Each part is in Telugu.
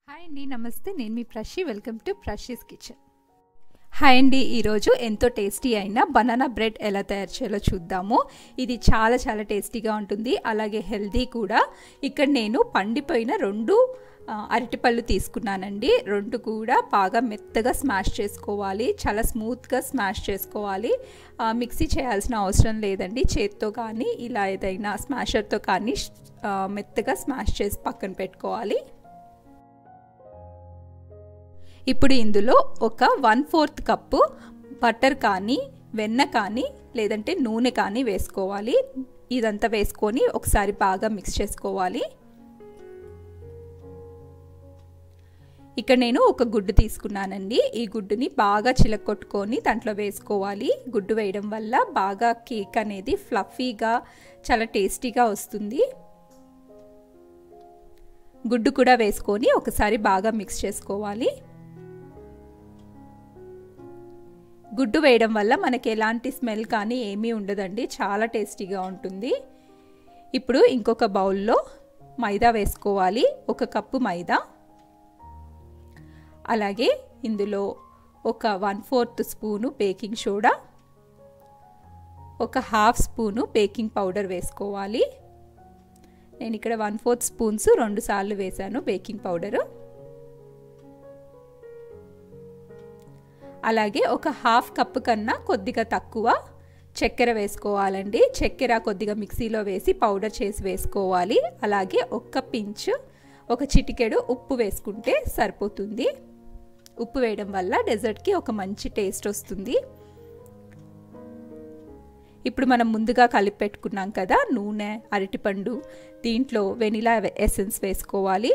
హాయ్ అండి నమస్తే నేను మీ Prashi welcome to Prashi's kitchen hi అండి ఈరోజు ఎంతో టేస్టీ అయిన బనానా బ్రెడ్ ఎలా తయారు చేయాలో చూద్దాము ఇది చాలా చాలా టేస్టీగా ఉంటుంది అలాగే హెల్దీ కూడా ఇక్కడ నేను పండిపోయిన రెండు ఆ, అరటిపళ్ళు తీసుకున్నానండి రెండు కూడా బాగా మెత్తగా స్మాష్ చేసుకోవాలి చాలా స్మూత్గా స్మాష్ చేసుకోవాలి ఆ, మిక్సీ చేయాల్సిన అవసరం లేదండి చేత్తో కానీ ఇలా ఏదైనా స్మాషర్తో కానీ ఆ, మెత్తగా స్మాష్ చేసి పక్కన పెట్టుకోవాలి ఇప్పుడు ఇందులో ఒక వన్ ఫోర్త్ కప్పు బటర్ కానీ వెన్న కానీ లేదంటే నూనె కానీ వేసుకోవాలి ఇదంతా వేసుకొని ఒకసారి బాగా మిక్స్ చేసుకోవాలి ఇక్కడ నేను ఒక గుడ్డు తీసుకున్నానండి ఈ గుడ్డుని బాగా చిలకొట్టుకొని దాంట్లో వేసుకోవాలి గుడ్డు వేయడం వల్ల బాగా కేక్ అనేది ఫ్లఫీగా చాలా టేస్టీగా వస్తుంది గుడ్డు కూడా వేసుకొని ఒకసారి బాగా మిక్స్ చేసుకోవాలి గుడ్డు వేయడం వల్ల మనకి ఎలాంటి స్మెల్ కానీ ఏమీ ఉండదండి చాలా టేస్టీగా ఉంటుంది ఇప్పుడు ఇంకొక బౌల్లో మైదా వేసుకోవాలి ఒక కప్పు మైదా అలాగే ఇందులో ఒక one fourth spoon baking soda ఒక హాఫ్ స్పూను బేకింగ్ పౌడర్ వేసుకోవాలి నేను ఇక్కడ వన్ ఫోర్త్ స్పూన్స్ రెండు సార్లు వేశాను బేకింగ్ పౌడరు అలాగే ఒక హాఫ్ కప్పు కన్నా కొద్దిగా తక్కువ చక్కెర వేసుకోవాలండి చక్కెర కొద్దిగా మిక్సీలో వేసి పౌడర్ చేసి వేసుకోవాలి అలాగే ఒక్క పించ్ ఒక చిటికెడు ఉప్పు వేసుకుంటే సరిపోతుంది ఉప్పు వేయడం వల్ల డెజర్ట్కి ఒక మంచి టేస్ట్ వస్తుంది ఇప్పుడు మనం ముందుగా కలిపి పెట్టుకున్నాం కదా నూనె అరటిపండు దీంట్లో వెనిలా ఎసెన్స్ వేసుకోవాలి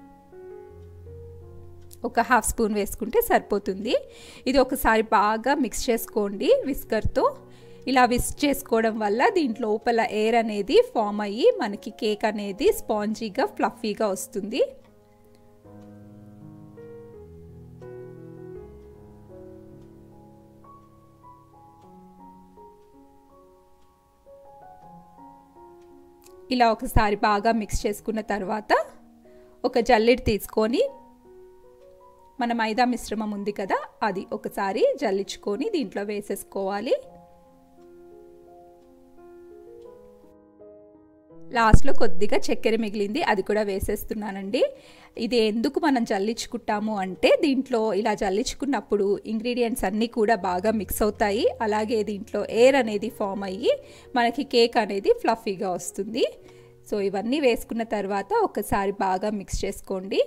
ఒక హాఫ్ స్పూన్ వేసుకుంటే సరిపోతుంది ఇది ఒకసారి బాగా మిక్స్ చేసుకోండి విస్కర్తో ఇలా విస్క్ చేసుకోవడం వల్ల దీంట్లో లోపల ఎయిర్ అనేది ఫామ్ అయ్యి మనకి కేక్ అనేది స్పాంజీగా ఫ్లఫీగా వస్తుంది ఇలా ఒకసారి బాగా మిక్స్ చేసుకున్న తర్వాత ఒక జల్లెడ తీసుకొని మన మైదా మిశ్రమం ఉంది కదా అది ఒకసారి జల్లించుకొని దీంట్లో వేసేసుకోవాలి లాస్ట్లో కొద్దిగా చక్కెర మిగిలింది అది కూడా వేసేస్తున్నానండి ఇది ఎందుకు మనం జల్లించుకుంటాము అంటే దీంట్లో ఇలా జల్లించుకున్నప్పుడు ఇంగ్రీడియంట్స్ అన్నీ కూడా బాగా మిక్స్ అవుతాయి అలాగే దీంట్లో ఎయిర్ అనేది ఫామ్ అయ్యి మనకి కేక్ అనేది ఫ్లఫీగా వస్తుంది సో ఇవన్నీ వేసుకున్న తర్వాత ఒకసారి బాగా మిక్స్ చేసుకోండి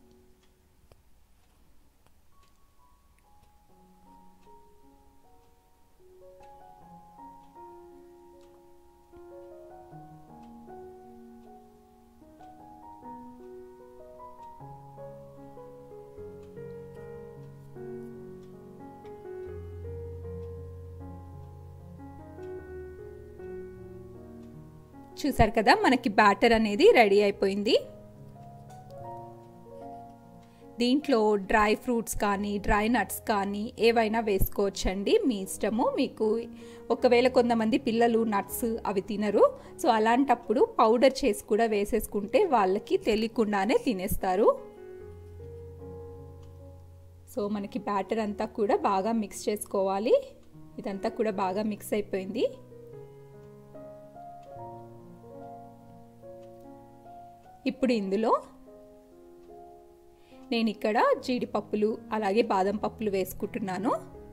చూసారు కదా మనకి బ్యాటర్ అనేది రెడీ అయిపోయింది దీంట్లో డ్రై ఫ్రూట్స్ కానీ డ్రై నట్స్ కానీ ఏవైనా వేసుకోవచ్చండి మీ ఇష్టము మీకు ఒకవేళ కొంతమంది పిల్లలు నట్స్ అవి తినరు సో అలాంటప్పుడు పౌడర్ చేసి కూడా వేసేసుకుంటే వాళ్ళకి తెలియకుండానే తినేస్తారు సో మనకి బ్యాటర్ అంతా కూడా బాగా మిక్స్ చేసుకోవాలి ఇదంతా కూడా బాగా మిక్స్ అయిపోయింది ఇప్పుడు ఇందులో నేను ఇక్కడ జీడిపప్పులు అలాగే బాదం పప్పులు వేసుకుంటున్నాను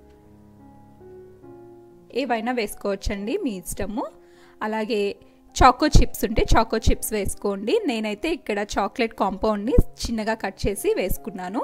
ఏవైనా వేసుకోవచ్చండి మీ ఇష్టము అలాగే చాకో చిప్స్ ఉంటే చాకో చిప్స్ వేసుకోండి నేనైతే ఇక్కడ చాక్లెట్ కాంపౌండ్ని చిన్నగా కట్ చేసి వేసుకున్నాను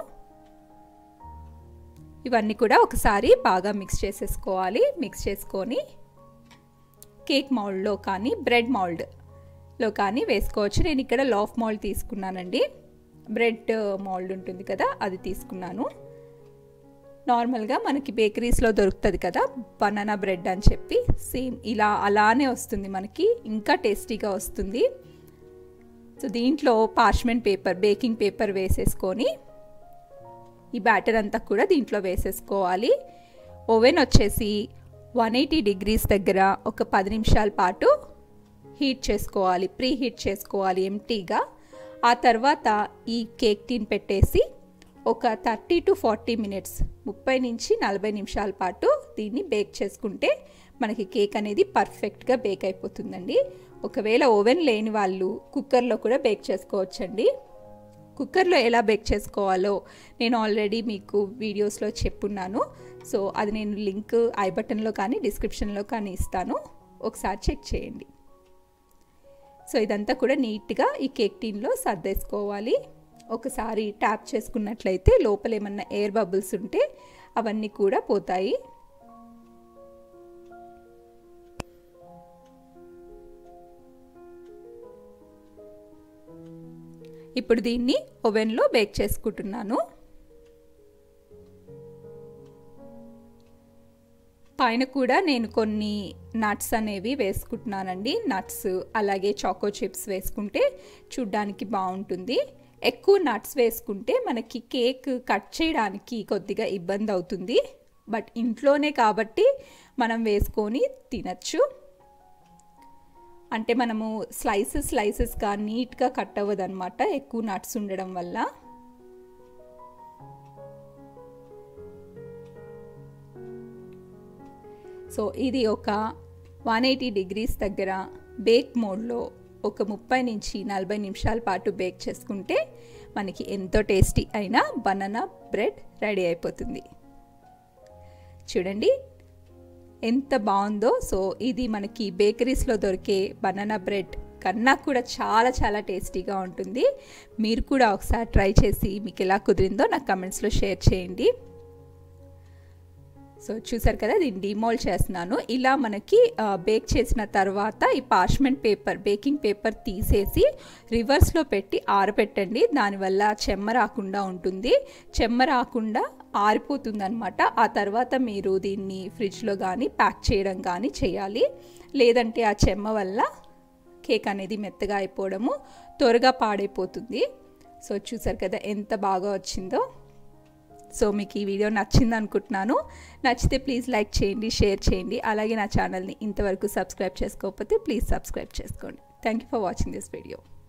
ఇవన్నీ కూడా ఒకసారి బాగా మిక్స్ చేసేసుకోవాలి మిక్స్ చేసుకొని కేక్ మౌల్డ్లో కానీ బ్రెడ్ మౌల్డ్ లో కానీ వేసుకోవచ్చు నేను ఇక్కడ లాఫ్ మౌల్డ్ తీసుకున్నానండి బ్రెడ్ మౌల్డ్ ఉంటుంది కదా అది తీసుకున్నాను నార్మల్గా మనకి బేకరీస్లో దొరుకుతుంది కదా బనానా బ్రెడ్ అని చెప్పి సేమ్ ఇలా అలానే వస్తుంది మనకి ఇంకా టేస్టీగా వస్తుంది సో దీంట్లో పార్చ్మెంట్ పేపర్ బేకింగ్ పేపర్ వేసేసుకొని ఈ బ్యాటర్ అంతా కూడా దీంట్లో వేసేసుకోవాలి ఓవెన్ వచ్చేసి వన్ ఎయిటీ డిగ్రీస్ దగ్గర ఒక పది నిమిషాల పాటు హీట్ చేసుకోవాలి ప్రీ హీట్ చేసుకోవాలి ఎంటీగా ఆ తర్వాత ఈ కేక్ టీన్ పెట్టేసి ఒక థర్టీ టు ఫార్టీ మినిట్స్ ముప్పై నుంచి నలభై నిమిషాల పాటు దీన్ని బేక్ చేసుకుంటే మనకి కేక్ అనేది పర్ఫెక్ట్గా బేక్ అయిపోతుందండి ఒకవేళ ఓవెన్ లేని వాళ్ళు కుక్కర్లో కూడా బేక్ చేసుకోవచ్చండి కుక్కర్లో ఎలా బేక్ చేసుకోవాలో నేను ఆల్రెడీ మీకు వీడియోస్లో చెప్పున్నాను సో అది నేను లింక్ ఐ బటన్లో కానీ డిస్క్రిప్షన్లో కానీ ఇస్తాను ఒకసారి చెక్ చేయండి సో ఇదంతా కూడా నీట్గా ఈ కేక్ టీన్లో సర్దేసుకోవాలి ఒకసారి ట్యాప్ చేసుకున్నట్లయితే లోపల ఏమన్నా ఎయిర్ బబుల్స్ ఉంటే అవన్నీ కూడా పోతాయి ఇప్పుడు దీన్ని ఓవెన్లో బేక్ చేసుకుంటున్నాను పైన కూడా నేను కొన్ని నట్స్ అనేవి వేసుకుంటున్నానండి నట్స్ అలాగే చాకో చిప్స్ వేసుకుంటే చూడ్డానికి బాగుంటుంది ఎక్కువ నట్స్ వేసుకుంటే మనకి కేక్ కట్ చేయడానికి కొద్దిగా ఇబ్బంది అవుతుంది బట్ ఇంట్లోనే కాబట్టి మనం వేసుకొని తినచ్చు అంటే మనము స్లైసెస్ స్లైసెస్గా నీట్గా కట్ అవ్వదు అనమాట ఎక్కువ నట్స్ ఉండడం వల్ల సో ఇది ఒక వన్ ఎయిటీ డిగ్రీస్ దగ్గర బేక్ మోడ్లో ఒక ముప్పై నుంచి నలభై నిమిషాల పాటు బేక్ చేసుకుంటే మనకి ఎంతో టేస్టీ అయిన బనానా బ్రెడ్ రెడీ అయిపోతుంది చూడండి ఎంత బాగుందో సో ఇది మనకి బేకరీస్లో దొరికే బనానా బ్రెడ్ కన్నా కూడా చాలా చాలా టేస్టీగా ఉంటుంది మీరు కూడా ఒకసారి ట్రై చేసి మీకు ఎలా కుదిరిందో నాకు కమెంట్స్లో షేర్ చేయండి సో చూసారు కదా దీన్ని డిమోల్డ్ చేస్తున్నాను ఇలా మనకి బేక్ చేసిన తర్వాత ఈ పార్చ్మెంట్ పేపర్ బేకింగ్ పేపర్ తీసేసి రివర్స్లో పెట్టి ఆరబెట్టండి దానివల్ల చెమ్మ రాకుండా ఉంటుంది చెమ్మ రాకుండా ఆరిపోతుంది అనమాట ఆ తర్వాత మీరు దీన్ని ఫ్రిడ్జ్లో కానీ ప్యాక్ చేయడం కానీ చేయాలి లేదంటే ఆ చెమ్మ వల్ల కేక్ అనేది మెత్తగా అయిపోవడము త్వరగా పాడైపోతుంది సో చూసారు కదా ఎంత బాగా వచ్చిందో సో మీకు ఈ వీడియో నచ్చింది అనుకుంటున్నాను నచ్చితే ప్లీజ్ లైక్ చేయండి షేర్ చేయండి అలాగే నా ఛానల్ని ఇంతవరకు సబ్స్క్రైబ్ చేసుకోకపోతే ప్లీజ్ సబ్స్క్రైబ్ చేసుకోండి thank you for watching this video